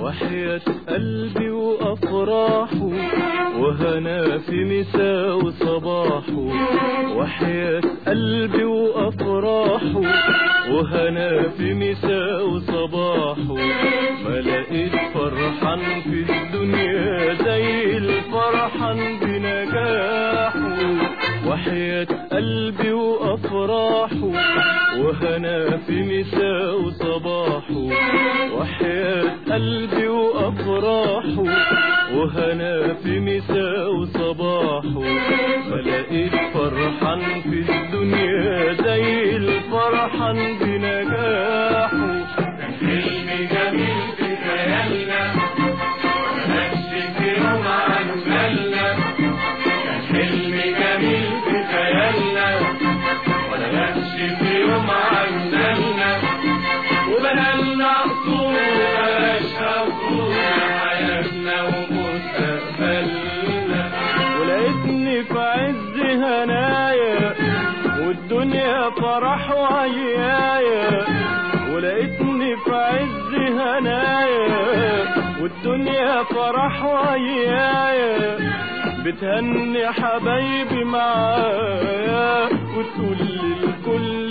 وحياة قلبي وأفراحه وهنا في مساء وصباحه وحياة قلبي وأفراحه وهنا في مساء وصباحه ما لقيت فرحان في الدنيا زي الفرحان بنجاحه وحياة قلبي وأفراحه وهنا في مساء وصباحه وحياة قلبي وأفراحه وهنا في مساء وصباحه فلقيت فرحان في الدنيا زي الفرحان بنجاحه حلم جميل في خيالنا ونمشي في يوم عن بالنا كان حلم جميل في خيالنا ولا نمشي في يوم عن بالنا وبنالنا قصور بلاش قصور حياتنا ومستقبلنا ولقيتني في عز هنايا والدنيا فرح وعيايا ولقيتني في عز هنايا والدنيا فرح وعيايا بتهني حبايبي معايا وتقول للكل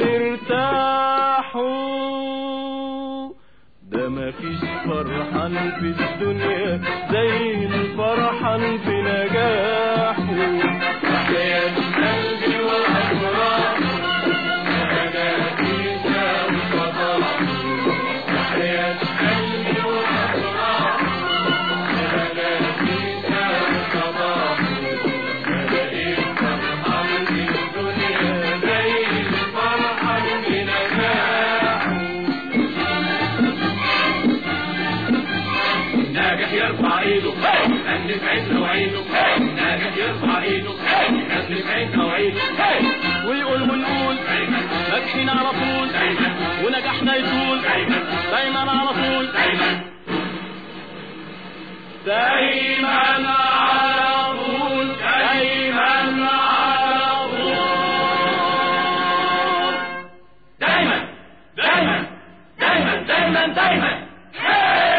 ارتاحوا ده مفيش فرحان في الدنيا زي الفرحان في نجاحه حياة قلبي وأفراح أنا فيها وصباح حياة قلبي وأفراح أنا فيها وصباح لقيت فرحان في الدنيا زي الفرحان بنجاحه ناجح يرفع ايده الناس عينه وعيده ناجح يرفع ايده الناس عينه وعيده ويقول ونقول دايما ناجحين على طول دايما ونجاحنا يطول دايما دايما على طول دايما دايما على طول دايما على طول دايما دايما دايما دايما دايما